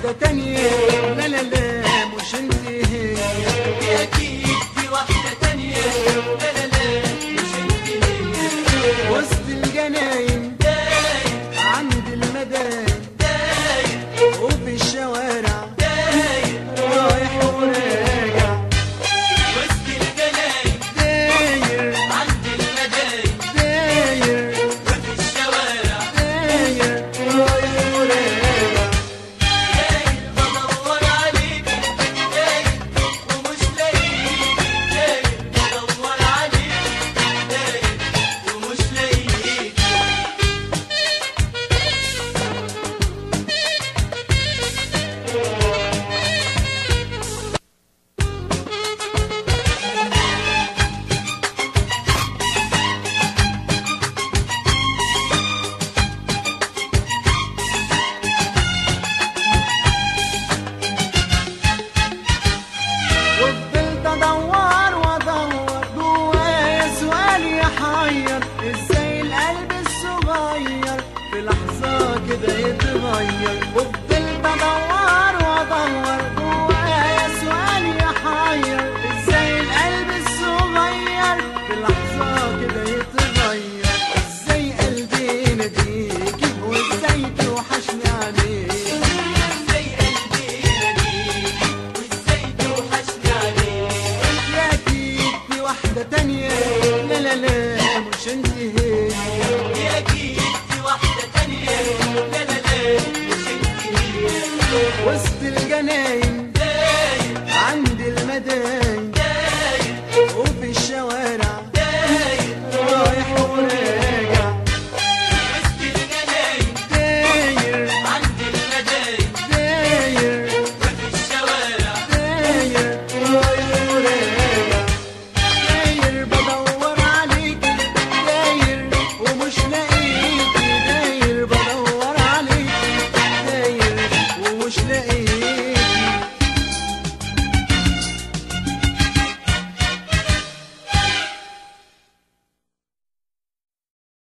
واحدة تانية لا لا لا مش انت هي دي اكيد دي واحدة تانية لا لا لا مش انت هي وسط الجناين داير عند المداين داير وفي الشوارع داير رايح وراجع وسط الجناين داير عند المداين داير وفي الشوارع داير رايح وراجع داير بدور عليك داير ومش لاقيك داير بدور عليك داير ومش لاقيك وفضلت ادور وادور جوايا سؤال يحير ازاي القلب الصغير في لحظة كده يتغير وفضلت ادور وادور جوايا سؤال يحير ازاي القلب الصغير في لحظة كده يتغير ازاي قلبي ناديكي وازاي توحشني عليك ازاي قلبي يناديك وازاي توحشني عليك يا اكيد في واحدة تانية لا لا لا مش انت هي دي اكيد دي واحدة تانية لا لا لا مش انت هي وسط الجناين